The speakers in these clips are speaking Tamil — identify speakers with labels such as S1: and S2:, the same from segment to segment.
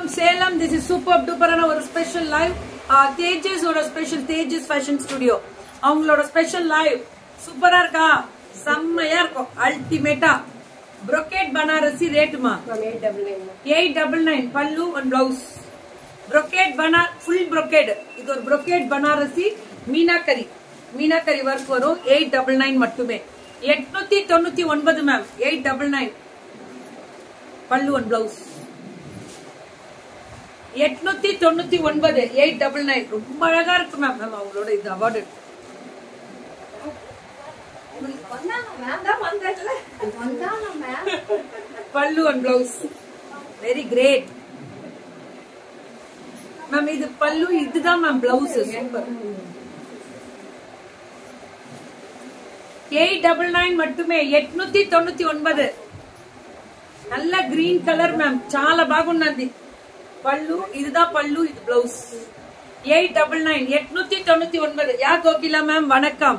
S1: From Salem this is super டூப்பரான ஒரு ஸ்பெஷல் லைவ் தேஜஸோட ஸ்பெஷல் தேஜஸ் ஃபேஷன் ஸ்டுடியோ அவங்களோட ஸ்பெஷல் லைவ் சூப்பரா இருக்கா செம்மையா இருக்கும் அல்டிமேட்டா brocade பனாரசி ரேட்டுமா eight double nine pallu and blouse brocade பனா ஃபுல் brocade இது ஒரு brocade பனாரசி மீனாக்கரி மீனாக்கரி ஒர்க் வரும் எயிட் டபுள் நைன் மட்டுமே எட்நூத்தி தொண்ணூத்தி ஒன்பது ma'am eight double nine pallu and blouse எட்நூத்தி தொண்ணூத்தி ஒன்பது எயிட் டபுள் நைன் ரொம்ப அழகா இருக்கு மேம் மேம் அவங்களோட இது award pallu and blouse very great ma'am இது பல்லு இதுதான் ma'am blouse super eight double nine மட்டுமே ఎట్నూத்தி తొమ్మిది ఒன்பது நல்ல గ్రీన్ కలర్ మ్యామ్ చాలా బాగున్నది పళ్ళు இதுதான் பல்லு இது பிளவுஸ் எயிட் டபுள் நைன் எட்நூத்தி தொண்ணூத்தி ஒன்பது யா கோகிலா மேம் வணக்கம்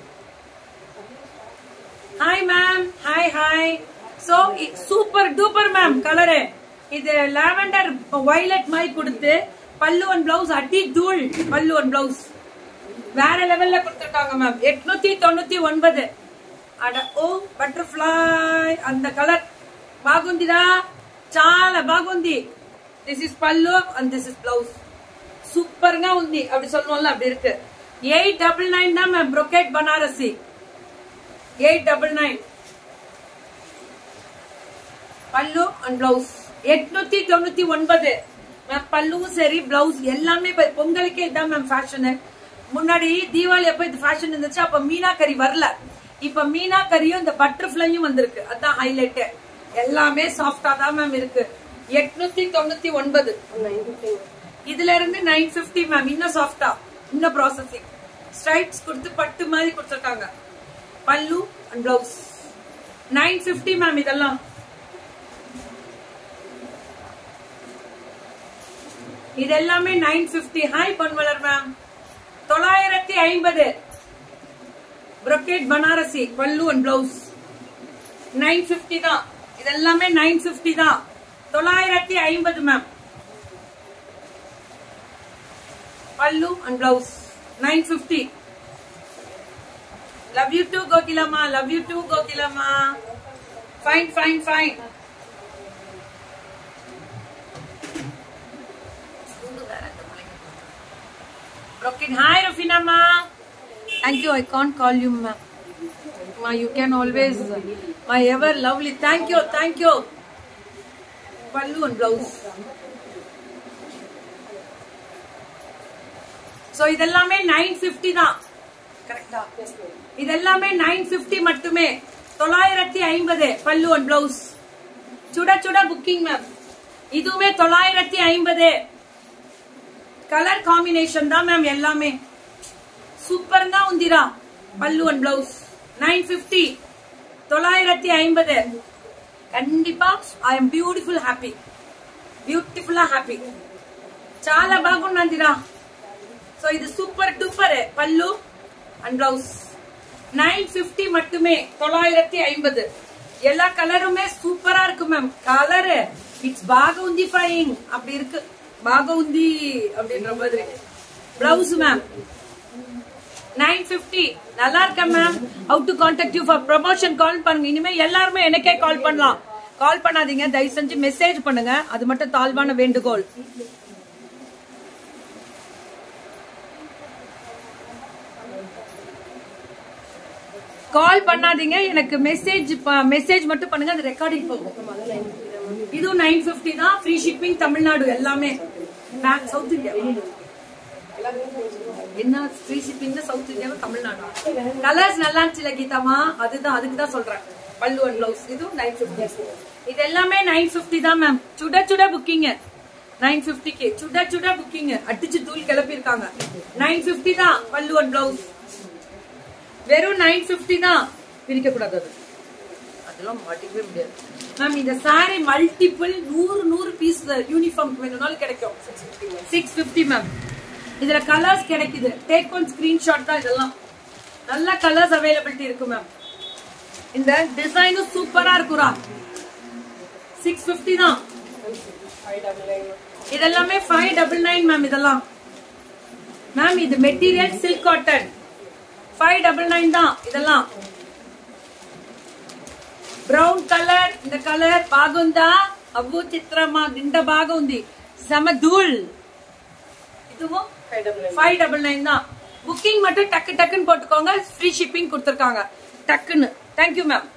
S1: hi ma'am hi hi so super duper ma'am colour இது லாவெண்டர் வயலட் மாதிரி கொடுத்து பல்லு ஒன் பிளவுஸ் அடி தூள் பல்லு ஒன் பிளவுஸ் வேற லெவல்ல கொடுத்துருக்காங்க மேம் எட்நூத்தி தொண்ணூத்தி ஒன்பது అడ ఓ బటర్ఫ్లై అంత కలర్ బాగుందిరా చాలా బాగుంది this is pallu and this is blouse super గా ఉంది அப்படி சொல்லுவோம்ல அப்படி இருக்கு எயிட் டபுள் நைன் தான் ma'am brocade Banarasi eight double nine pallu and blouse எட்நூத்தி தொண்ணூத்தி ஒன்பது மேம் பல்லுவும் சரி பிளவுஸ் எல்லாமே இப்ப பொங்கலுக்கே இதான் மேம் ஃபேஷனு முன்னாடி தீபாவளி அப்ப இது ஃபேஷன் இருந்துச்சு அப்ப மீனா கறி வரல இப்ப மீனா கறியும் இந்த பட்டர்ஃபிளையும் வந்திருக்கு அதான் ஹைலைட் எல்லாமே சாஃப்டா தான் மேம் இருக்கு எட்நூத்தி தொண்ணூத்தி ஒன்பது இதுல இருந்து நைன் பிப்டி மேம் இன்னும் சாஃப்டா இன்னும் ப்ராசஸிங் ஸ்ட்ரைப்ஸ் கொடுத்து பட்டு மாதிரி கொடுத்துருக்காங்க pallu and blouse nine fifty ma'am இதெல்லாம் இது எல்லாமே nine fifty hi Ponmalar ma'am தொள்ளாயிரத்தி ஐம்பது brocade பனாரசி பல்லு அண்ட் பிளவுஸ் நைன் பிப்டி தான் இது எல்லாமே நைன் பிப்டி தான் தொள்ளாயிரத்தி ஐம்பது ma'am pallu and blouse nine fifty love you too கோகிலம்மா லவ் யூ டூ கோகிலம்மா fine fine fine Brocade. Hi, Rafina ma. Thank you. I can't call you ma. Ma, you can always. My ever lovely. Thank you. Thank you. Pallu and blouse. So இதெல்லாமே நைன் ஃபிஃப்டி தான் கரெக்டா இதெல்லாமே நைன் ஃபிஃப்டி மட்டுமே தொள்ளாயிரத்தி ஐம்பது பல்லு அண்ட் பிளவுஸ் சுட சுட புக்கிங் மேம் இதுவுமே தொள்ளாயிரத்தி ஐம்பது கலர் காம்பினேஷன் தான் மேம் எல்லாமே சூப்பர் தான் உந்திரா பல்லு அண்ட் பிளவுஸ் நைன் பிப்டி தொள்ளாயிரத்தி ஐம்பது கண்டிப்பா I am beautiful happy beautiful happy చాలా బాగున్నదిరా సో ఇది super duper pallu and blouse nine fifty மட்டுமே தொள்ளாயிரத்தி ஐம்பது எல்லா கலருமே சூப்பரா இருக்கு மேம் கலரு இட்ஸ் பாகவுந்தி ஃபைங் அப்படி இருக்கு பாகவுந்தி அப்படின்ற மாதிரி பிளவுஸ் மேம் நைன் பிப்டி நல்லா இருக்கேன் ma'am how to contact you for promotion call பண்ணுங்க இனிமே எல்லாருமே எனக்கே கால் பண்ணலாம் கால் பண்ணாதீங்க தயவு செஞ்சு மெசேஜ் பண்ணுங்க அது மட்டும் தாழ்வான வேண்டுகோள் கால் பண்ணாதீங்க எனக்கு மெசேஜ் மெசேஜ் மட்டும் பண்ணுங்க அது ரெக்கார்டிங் போகும் இதுவும் நைன் பிப்டி தான் ஃப்ரீ ஷிப்பிங் தமிழ்நாடு எல்லாமே சவுத் இந்தியா என்ன ஃப்ரீ ஷிப்பிங்ல சவுத் இந்தியாவும் தமிழ்நாடு கலர்ஸ் நல்லா இருந்துச்சுல கீதாமா அதுதான் அதுக்கு தான் சொல்றேன் பல்லு அண்ட் பிளவுஸ் இதுவும் நைன் பிப்டி இது எல்லாமே நைன் பிப்டி தான் மேம் சுட சுட புக்கிங் நைன் பிப்டிக்கு சுட சுட புக்கிங் அடிச்சு தூள் கிளப்பிருக்காங்க நைன் பிப்டி தான் பல்லு அண்ட் பிளவுஸ் வெறும் நைன் பிப்டி தான் பிரிக்க கூடாது அது அதெல்லாம் மாட்டிக்கவே முடியாது மேம் இந்த சாரி மல்டிபிள் நூறு நூறு பீஸ் யூனிஃபார்ம் வேணும்னாலும் கிடைக்கும் சிக்ஸ் பிப்டி மேம் இதுல கலர்ஸ் கிடைக்குது டேக் ஒன் ஸ்கிரீன்ஷாட் தான் இதெல்லாம் நல்ல கலர்ஸ் அவைலபிலிட்டி இருக்கு மேம் இந்த டிசைனும் சூப்பரா இருக்குரா சிக்ஸ் பிப்டி தான்
S2: ஃபைவ் டபுள் நைன்
S1: இதெல்லாமே ஃபைவ் டபுள் நைன் மேம் இதெல்லாம் மேம் இது material silk cotton five double nine தான் இதெல்லாம் బ్రౌన్ కలర్ ఇంత కలర్ బాగుందా అవ్వు చిత్రమా నిండా బాగుంది సమధూల్ இதுவும்
S2: five double nine
S1: five double nine தான் புக்கிங் மட்டும் டக்கு டக்குன்னு போட்டுக்கோங்க ஃப்ரீ ஷிப்பிங் கொடுத்துருக்காங்க டக்குன்னு தேங்க்யூ மேம்